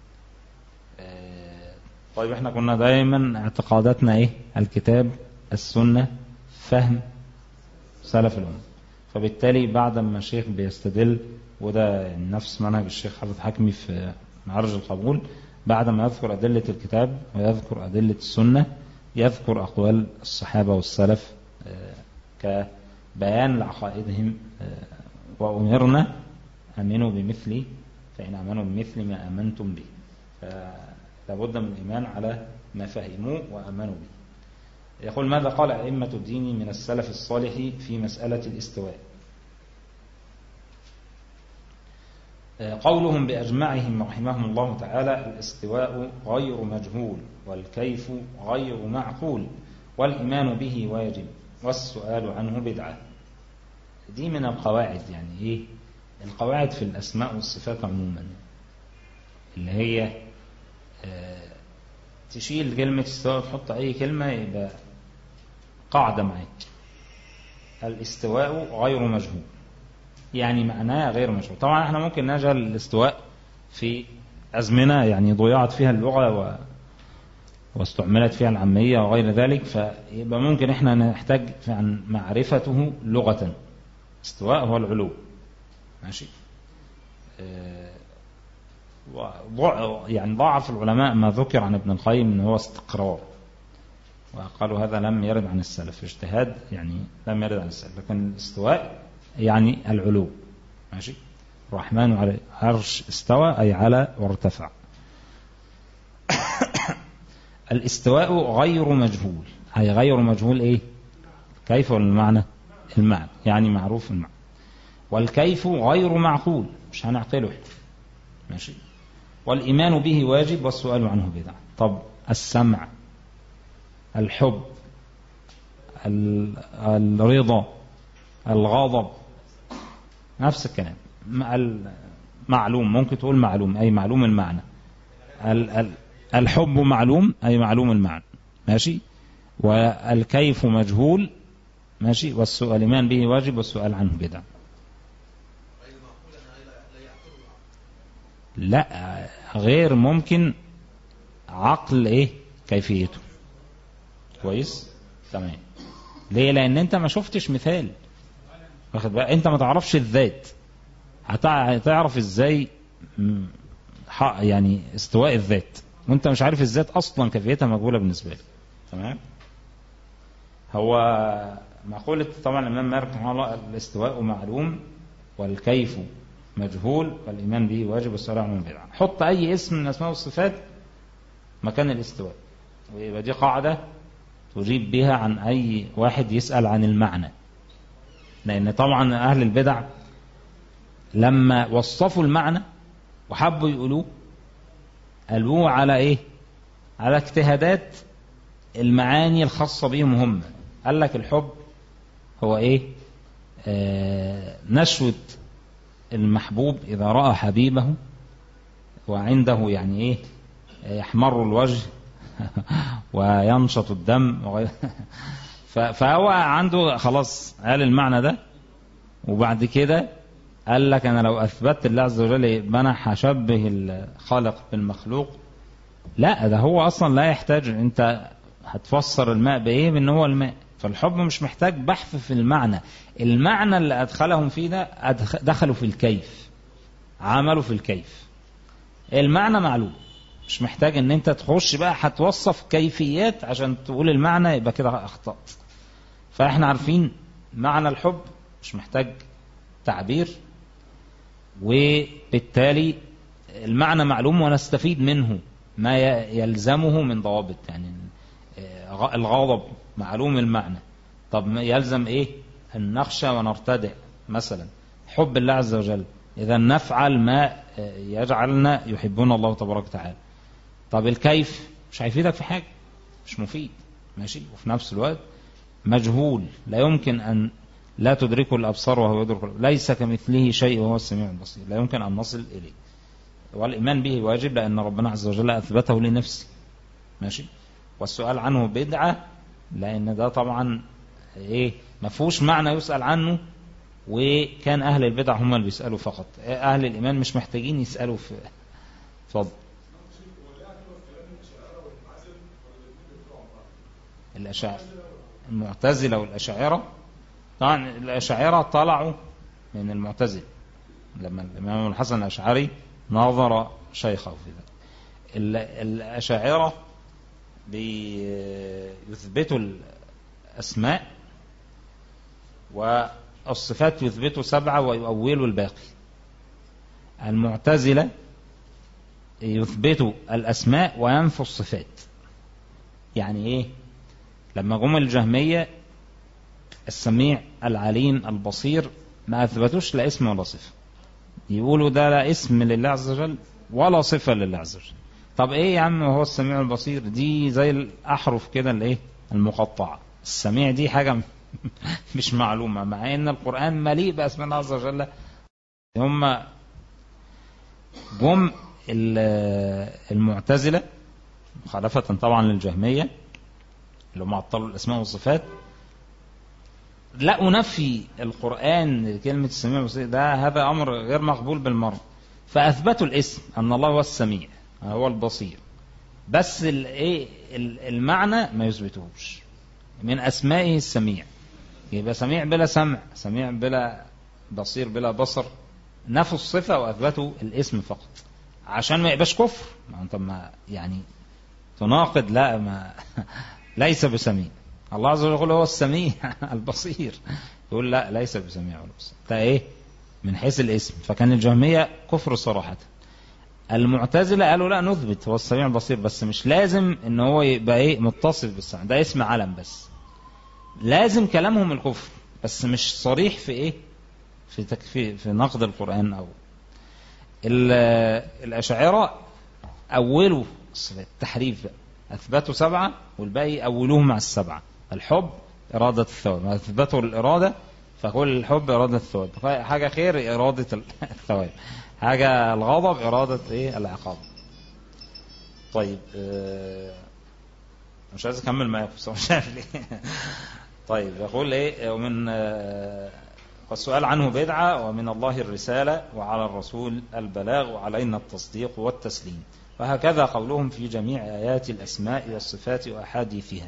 Speaker 2: آه طيب احنا كنا دايما اعتقاداتنا ايه الكتاب السنة فهم سلف الأمة فبالتالي بعد ما الشيخ بيستدل وده نفس منهج الشيخ حافظ حكمي في معرج القبول بعد ما يذكر أدلة الكتاب ويذكر أدلة السنة يذكر أقوال الصحابة والسلف كبيان لعقائدهم وأمرنا أمنوا بمثل فإن أمنوا بمثل ما أمنتم به فلابد من الإيمان على ما فهموا وأمنوا به يقول ماذا قال أئمة الدين من السلف الصالح في مسألة الاستواء قولهم بأجمعهم رحمهم الله تعالى الاستواء غير مجهول والكيف غير معقول والإيمان به واجب والسؤال عنه بدعة دي من القواعد يعني إيه القواعد في الأسماء والصفات عموما اللي هي تشيل كلمة استواء وتحط أي كلمة يبقى قاعدة معاك الاستواء غير مجهول يعني معناه غير مجهول طبعا احنا ممكن نجعل الاستواء في أزمنة يعني ضيعت فيها اللغة و... واستعملت فيها العامية وغير ذلك فيبقى ممكن احنا نحتاج عن معرفته لغة استواء هو العلو ماشي اه يعني ضعف العلماء ما ذكر عن ابن القيم ان هو استقرار وقالوا هذا لم يرد عن السلف اجتهاد يعني لم يرد عن السلف لكن الاستواء يعني العلو ماشي الرحمن على عرش استوى أي على وارتفع الاستواء غير مجهول أي غير مجهول إيه كيف المعنى المعنى يعني معروف المعنى والكيف غير معقول مش هنعقله ماشي والإيمان به واجب والسؤال عنه بدعة طب السمع الحب الرضا الغضب نفس الكلام معلوم ممكن تقول معلوم أي معلوم المعنى الحب معلوم أي معلوم المعنى ماشي والكيف مجهول ماشي والسؤال الإيمان به واجب والسؤال عنه بدعة لا غير ممكن عقل ايه كيفيته كويس تمام ليه لان انت ما شفتش مثال واخد بقى انت ما تعرفش الذات هتعرف ازاي يعني استواء الذات وانت مش عارف الذات اصلا كيفيتها مجهوله بالنسبه لك تمام هو مقولة طبعا الإمام مالك رحمه الله الاستواء معلوم والكيف مجهول والإيمان به واجب والسؤال عنه بدعة حط أي اسم من الأسماء والصفات مكان الاستواء ويبقى دي قاعدة تجيب بها عن أي واحد يسأل عن المعنى لأن طبعا أهل البدع لما وصفوا المعنى وحبوا يقولوه قالوه على إيه على اجتهادات المعاني الخاصة بهم هم قال لك الحب هو إيه آه نشوة المحبوب إذا رأى حبيبه وعنده يعني إيه يحمر الوجه وينشط الدم فهو عنده خلاص قال المعنى ده وبعد كده قال لك أنا لو أثبتت الله عز وجل يبقى أنا هشبه الخالق بالمخلوق لا ده هو أصلا لا يحتاج أنت هتفسر الماء بإيه بأن هو الماء فالحب مش محتاج بحث في المعنى المعنى اللي أدخلهم فيه ده دخلوا في الكيف عملوا في الكيف المعنى معلوم مش محتاج ان انت تخش بقى هتوصف كيفيات عشان تقول المعنى يبقى كده اخطأت فاحنا عارفين معنى الحب مش محتاج تعبير وبالتالي المعنى معلوم ونستفيد منه ما يلزمه من ضوابط يعني الغضب معلوم المعنى طب يلزم ايه ان نخشى ونرتدع مثلا حب الله عز وجل اذا نفعل ما يجعلنا يحبون الله تبارك وتعالى طب الكيف مش هيفيدك في حاجه مش مفيد ماشي وفي نفس الوقت مجهول لا يمكن ان لا تدركه الابصار وهو يدرك ليس كمثله شيء وهو السميع البصير لا يمكن ان نصل اليه والايمان به واجب لان ربنا عز وجل اثبته لنفسه ماشي والسؤال عنه بدعه لان ده طبعا ايه ما فيهوش معنى يسال عنه وكان اهل البدع هم اللي بيسالوا فقط اهل الايمان مش محتاجين يسالوا في اتفضل الأشاعرة المعتزلة والأشاعرة طبعا الأشاعرة طلعوا من المعتزلة لما الإمام الحسن الأشعري ناظر شيخه في ذلك الأشاعرة بيثبتوا الأسماء والصفات يثبتوا سبعة ويؤولوا الباقي المعتزلة يثبتوا الأسماء وينفوا الصفات يعني إيه لما جم الجهمية السميع العليم البصير ما أثبتوش لا اسم ولا صفة يقولوا ده لا اسم لله عز وجل ولا صفة لله عز وجل طب ايه يا عم هو السميع البصير دي زي الأحرف كده الايه المقطعة السميع دي حاجة مش معلومة مع ان القرآن مليء بأسماء الله عز وجل هم جم المعتزلة مخالفة طبعا للجهمية اللي هم عطلوا الأسماء والصفات لا أنفي القرآن كلمة السميع والبصير ده هذا أمر غير مقبول بالمرة فأثبتوا الاسم أن الله هو السميع هو البصير بس الايه المعنى ما يثبتوش من أسمائه السميع يبقى سميع بلا سمع سميع بلا بصير بلا بصر نفوا الصفة وأثبتوا الاسم فقط عشان ما يبقاش كفر ما انت ما يعني تناقض لا ما ليس بسميع الله عز وجل يقول هو السميع البصير يقول لا ليس بسميع ولا بصير ده ايه من حيث الاسم فكان الجهمية كفر صراحة المعتزلة قالوا لا نثبت هو السميع البصير بس مش لازم ان هو يبقى ايه متصف بالسمع ده اسم علم بس لازم كلامهم الكفر بس مش صريح في ايه في تكفي في نقد القرآن او الأشاعرة أولوا التحريف بقى أثبتوا سبعة والباقي أولوهم مع السبعة الحب إرادة الثواب أثبتوا الإرادة فكل الحب إرادة الثواب حاجة خير إرادة الثواب حاجة الغضب إرادة إيه العقاب طيب آه مش عايز أكمل معاكم بس مش عارف ليه طيب يقول إيه ومن آه والسؤال عنه بدعة ومن الله الرسالة وعلى الرسول البلاغ وعلينا التصديق والتسليم وهكذا قولهم في جميع آيات الأسماء والصفات وأحاديثها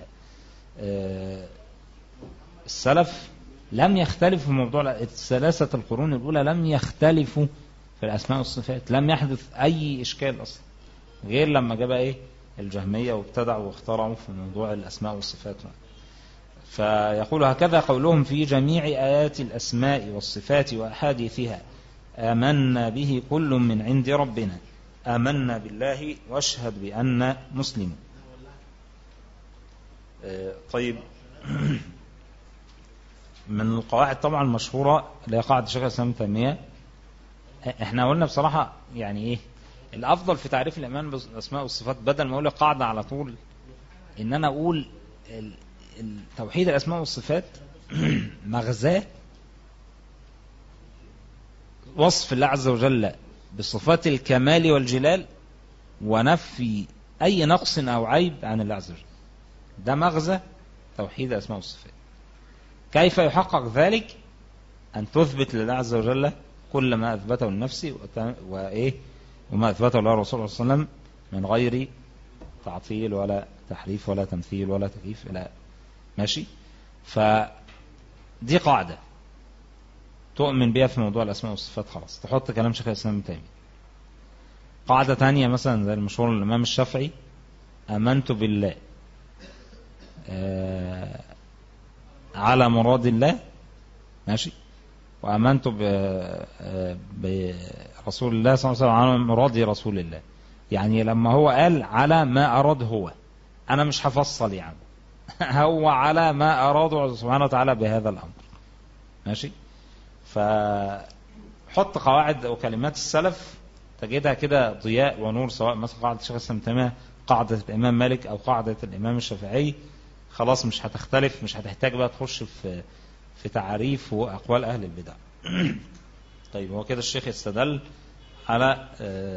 Speaker 2: السلف لم يختلفوا في موضوع الثلاثة القرون الأولى لم يختلفوا في الأسماء والصفات لم يحدث أي إشكال أصلا غير لما جاب إيه الجهمية وابتدعوا واخترعوا في موضوع الأسماء والصفات فيقول هكذا قولهم في جميع آيات الأسماء والصفات وأحاديثها آمنا به كل من عند ربنا آمنا بالله واشهد بأن مسلم طيب من القواعد طبعا المشهورة اللي هي قاعدة شيخ الإسلام تيمية احنا قلنا بصراحة يعني ايه الأفضل في تعريف الإيمان بالأسماء والصفات بدل ما أقول قاعدة على طول إن أنا أقول توحيد الأسماء والصفات مغزاه وصف الله عز وجل بصفات الكمال والجلال ونفي أي نقص أو عيب عن الله عز وجل ده مغزى توحيد الأسماء والصفات كيف يحقق ذلك أن تثبت لله عز وجل كل ما أثبته لنفسه وإيه وما أثبته له الرسول صلى الله عليه وسلم من غير تعطيل ولا تحريف ولا تمثيل ولا تكييف إلى ماشي فدي قاعدة تؤمن بها في موضوع الأسماء والصفات خلاص تحط كلام شيخ الإسلام ابن تيمية قاعدة تانية مثلا زي المشهور الإمام الشافعي آمنت بالله آه على مراد الله ماشي وآمنت برسول الله صلى الله عليه وسلم على مراد رسول الله يعني لما هو قال على ما أراد هو أنا مش هفصل يعني هو على ما أراده سبحانه وتعالى بهذا الأمر ماشي فحط قواعد وكلمات السلف تجدها كده ضياء ونور سواء مثلا قاعدة الشيخ الإسلام تيمية قاعدة الإمام مالك أو قاعدة الإمام الشافعي خلاص مش هتختلف مش هتحتاج بقى تخش في في تعريف وأقوال أهل البدع طيب هو كده الشيخ استدل على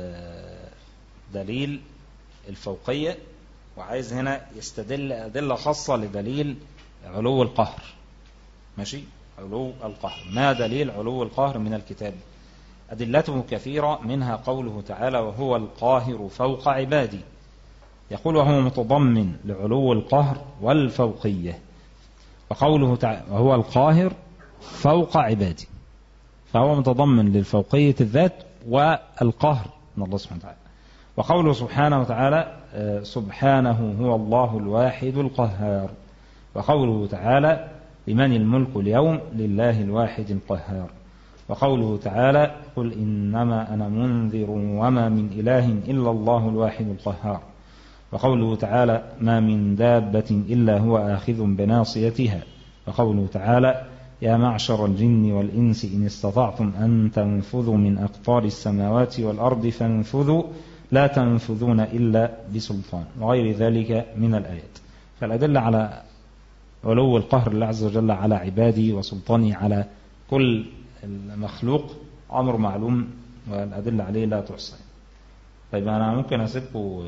Speaker 2: دليل الفوقية وعايز هنا يستدل أدلة خاصة لدليل علو القهر ماشي علو القهر ما دليل علو القهر من الكتاب أدلته كثيرة منها قوله تعالى وهو القاهر فوق عبادي يقول وهو متضمن لعلو القهر والفوقية وقوله تعالى وهو القاهر فوق عبادي فهو متضمن للفوقية الذات والقهر من الله سبحانه وتعالى وقوله سبحانه وتعالى سبحانه هو الله الواحد القهار وقوله تعالى لمن الملك اليوم لله الواحد القهار وقوله تعالى قل إنما أنا منذر وما من إله إلا الله الواحد القهار وقوله تعالى ما من دابة إلا هو آخذ بناصيتها وقوله تعالى يا معشر الجن والإنس إن استطعتم أن تنفذوا من أقطار السماوات والأرض فانفذوا لا تنفذون إلا بسلطان وغير ذلك من الآيات فالأدلة على علو القهر الله عز وجل على عباده وسلطانه على كل المخلوق أمر معلوم والأدلة عليه لا تحصى طيب أنا ممكن أسيبكم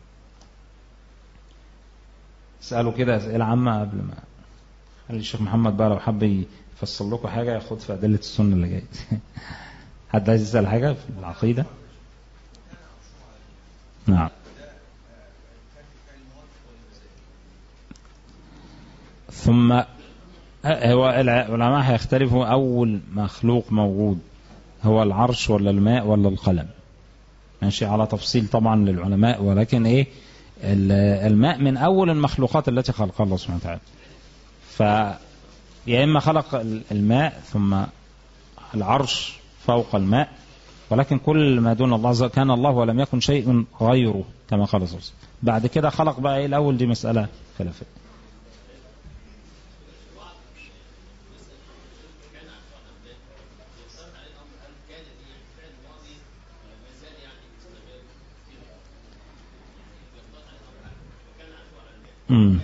Speaker 2: اسألوا كده أسئلة عامة قبل ما خلي الشيخ محمد بقى لو حب يفصل لكم حاجة ياخد في أدلة السنة اللي جاية حد عايز يسأل حاجة في العقيدة نعم ثم هو العلماء هيختلفوا أول مخلوق موجود هو العرش ولا الماء ولا القلم ماشي على تفصيل طبعا للعلماء ولكن ايه الماء من أول المخلوقات التي خلقها الله سبحانه وتعالى ف يا إما خلق الماء ثم العرش فوق الماء ولكن كل ما دون الله كان الله ولم يكن شيء غيره كما قال صلى الله عليه وسلم بعد كده خلق بقى ايه الأول دي مسألة خلافية امم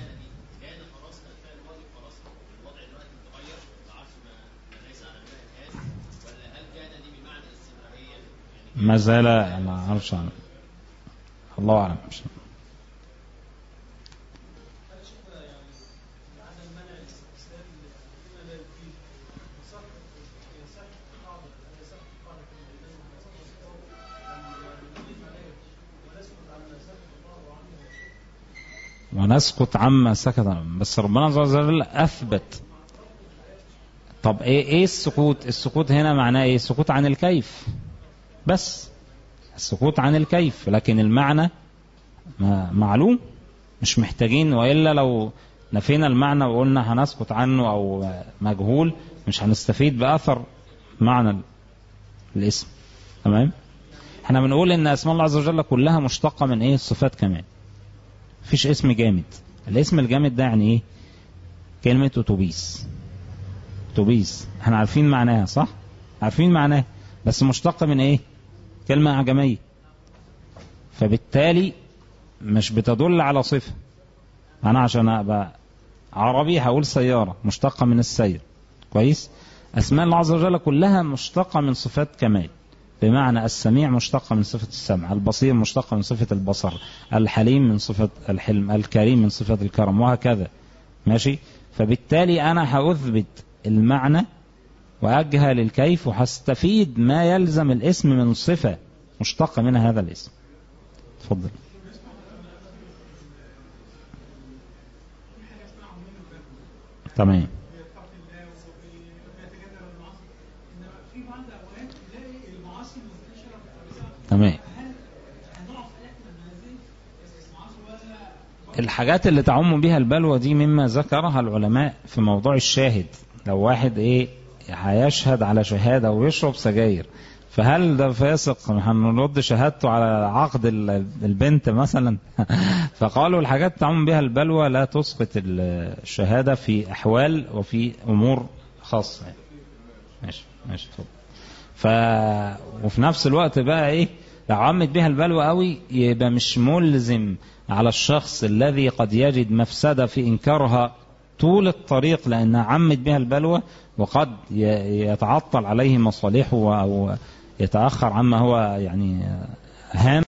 Speaker 2: ما زال ما اعرفش عنه الله اعلم ونسقط عما سكت بس ربنا عز وجل اثبت طب ايه ايه السكوت السكوت هنا معناه ايه السكوت عن الكيف بس السكوت عن الكيف لكن المعنى معلوم مش محتاجين والا لو نفينا المعنى وقلنا هنسكت عنه او مجهول مش هنستفيد باثر معنى الاسم تمام احنا بنقول ان اسماء الله عز وجل كلها مشتقه من ايه الصفات كمان مفيش اسم جامد الاسم الجامد ده يعني ايه كلمه اتوبيس اتوبيس احنا عارفين معناها صح عارفين معناها بس مشتقه من ايه كلمة أعجمية فبالتالي مش بتدل على صفة أنا عشان أبقى عربي هقول سيارة مشتقة من السير كويس أسماء الله عز وجل كلها مشتقة من صفات كمال بمعنى السميع مشتقة من صفة السمع البصير مشتقة من صفة البصر الحليم من صفة الحلم الكريم من صفة الكرم وهكذا ماشي فبالتالي أنا هأثبت المعنى وأجهل الكيف وهستفيد ما يلزم الاسم من صفة مشتقة من هذا الاسم تفضل تمام تمام الحاجات اللي تعم بها البلوى دي مما ذكرها العلماء في موضوع الشاهد لو واحد ايه هيشهد على شهادة ويشرب سجاير فهل ده فاسق هنرد شهادته على عقد البنت مثلا فقالوا الحاجات تعم بها البلوى لا تسقط الشهادة في أحوال وفي أمور خاصة ماشي ماشي اتفضل ف وفي نفس الوقت بقى ايه لو عمت بها البلوى قوي يبقى مش ملزم على الشخص الذي قد يجد مفسدة في إنكارها طول الطريق لأنها عمت بها البلوى وقد يتعطل عليه مصالحه أو يتأخر عما هو يعني هام